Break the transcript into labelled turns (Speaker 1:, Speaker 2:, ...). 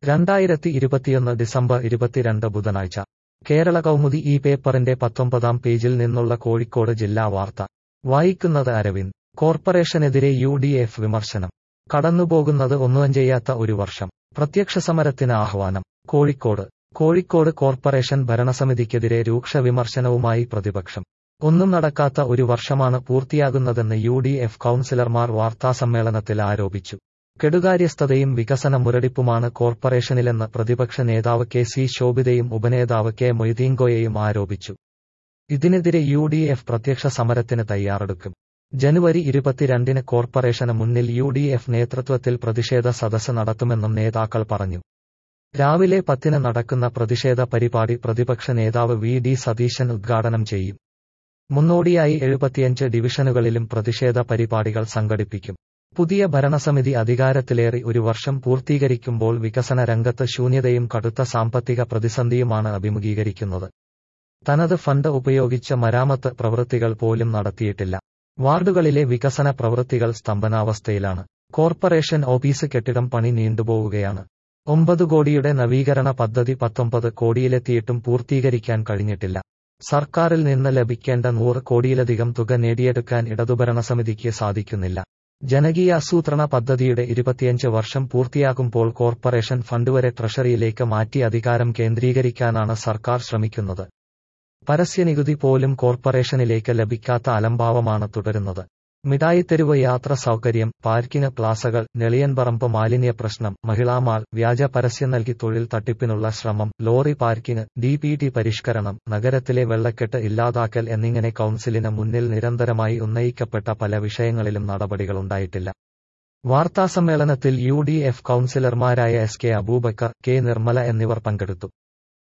Speaker 1: രണ്ടായിരത്തി ഇരുപത്തിയൊന്ന് ഡിസംബർ ഇരുപത്തിരണ്ട് ബുധനാഴ്ച കേരള കൗമുദി ഈ പേപ്പറിന്റെ പത്തൊമ്പതാം പേജിൽ നിന്നുള്ള കോഴിക്കോട് ജില്ലാ വാർത്ത വായിക്കുന്നത് അരവിന്ദ് കോർപ്പറേഷനെതിരെ യു ഡി എഫ് വിമർശനം കടന്നുപോകുന്നത് ഒന്നും ചെയ്യാത്ത ഒരു വർഷം പ്രത്യക്ഷ സമരത്തിന് ആഹ്വാനം കോഴിക്കോട് കോഴിക്കോട് കോർപ്പറേഷൻ ഭരണസമിതിക്കെതിരെ രൂക്ഷ വിമർശനവുമായി പ്രതിപക്ഷം ഒന്നും നടക്കാത്ത ഒരു വർഷമാണ് പൂർത്തിയാകുന്നതെന്ന് യു ഡി എഫ് കൌൺസിലർമാർ വാർത്താസമ്മേളനത്തിൽ ആരോപിച്ചു കെടുകാര്യസ്ഥതയും വികസന മുരടിപ്പുമാണ് കോർപ്പറേഷനിലെന്ന് പ്രതിപക്ഷ നേതാവ് കെ സി ശോഭിതയും ഉപനേതാവ് കെ മൊയ്തീൻകോയെയും ആരോപിച്ചു ഇതിനെതിരെ യു ഡി എഫ് പ്രത്യക്ഷ സമരത്തിന് തയ്യാറെടുക്കും ജനുവരി ഇരുപത്തിരണ്ടിന് കോർപ്പറേഷന് മുന്നിൽ യു ഡി എഫ് നേതൃത്വത്തിൽ പ്രതിഷേധ സദസ്സ് നടത്തുമെന്നും നേതാക്കൾ പറഞ്ഞു രാവിലെ പത്തിന് നടക്കുന്ന പ്രതിഷേധ പരിപാടി പ്രതിപക്ഷ നേതാവ് വി ഡി സതീശൻ ഉദ്ഘാടനം ചെയ്യും മുന്നോടിയായി എഴുപത്തിയഞ്ച് ഡിവിഷനുകളിലും പ്രതിഷേധ പരിപാടികൾ സംഘടിപ്പിക്കും പുതിയ ഭരണസമിതി അധികാരത്തിലേറി ഒരു വർഷം പൂർത്തീകരിക്കുമ്പോൾ വികസന രംഗത്ത് ശൂന്യതയും കടുത്ത സാമ്പത്തിക പ്രതിസന്ധിയുമാണ് അഭിമുഖീകരിക്കുന്നത് തനത് ഫണ്ട് ഉപയോഗിച്ച മരാമത്ത് പ്രവൃത്തികൾ പോലും നടത്തിയിട്ടില്ല വാർഡുകളിലെ വികസന പ്രവൃത്തികൾ സ്തംഭനാവസ്ഥയിലാണ് കോർപ്പറേഷൻ ഓഫീസ് കെട്ടിടം പണി നീണ്ടുപോവുകയാണ് ഒമ്പത് കോടിയുടെ നവീകരണ പദ്ധതി പത്തൊമ്പത് കോടിയിലെത്തിയിട്ടും പൂർത്തീകരിക്കാൻ കഴിഞ്ഞിട്ടില്ല സർക്കാരിൽ നിന്ന് ലഭിക്കേണ്ട നൂറ് കോടിയിലധികം തുക നേടിയെടുക്കാൻ ഇടതുഭരണസമിതിക്ക് സാധിക്കുന്നില്ല ജനകീയാസൂത്രണ പദ്ധതിയുടെ ഇരുപത്തിയഞ്ച് വർഷം പൂർത്തിയാകുമ്പോൾ കോർപ്പറേഷൻ ഫണ്ട് വരെ ട്രഷറിയിലേക്ക് മാറ്റി അധികാരം കേന്ദ്രീകരിക്കാനാണ് സർക്കാർ ശ്രമിക്കുന്നത് പരസ്യനികുതി പോലും കോർപ്പറേഷനിലേക്ക് ലഭിക്കാത്ത അലംഭാവമാണ് തുടരുന്നത് മിഠായിത്തെരുവ് യാത്ര സൗകര്യം പാർക്കിംഗ് പ്ലാസകൾ നെളിയൻപറമ്പ് മാലിന്യ പ്രശ്നം മഹിളാമാൾ വ്യാജ പരസ്യം നൽകി തൊഴിൽ തട്ടിപ്പിനുള്ള ശ്രമം lorry parking D P T പരിഷ്കരണം നഗരത്തിലെ വെള്ളക്കെട്ട് ഇല്ലാതാക്കൽ എന്നിങ്ങനെ കൌൺസിലിന് മുന്നിൽ നിരന്തരമായി ഉന്നയിക്കപ്പെട്ട പല വിഷയങ്ങളിലും നടപടികളുണ്ടായിട്ടില്ല വാർത്താസമ്മേളനത്തിൽ യു ഡി എഫ് കൌൺസിലർമാരായ S K Abubakar K Nirmala എന്നിവർ പങ്കെടുത്തു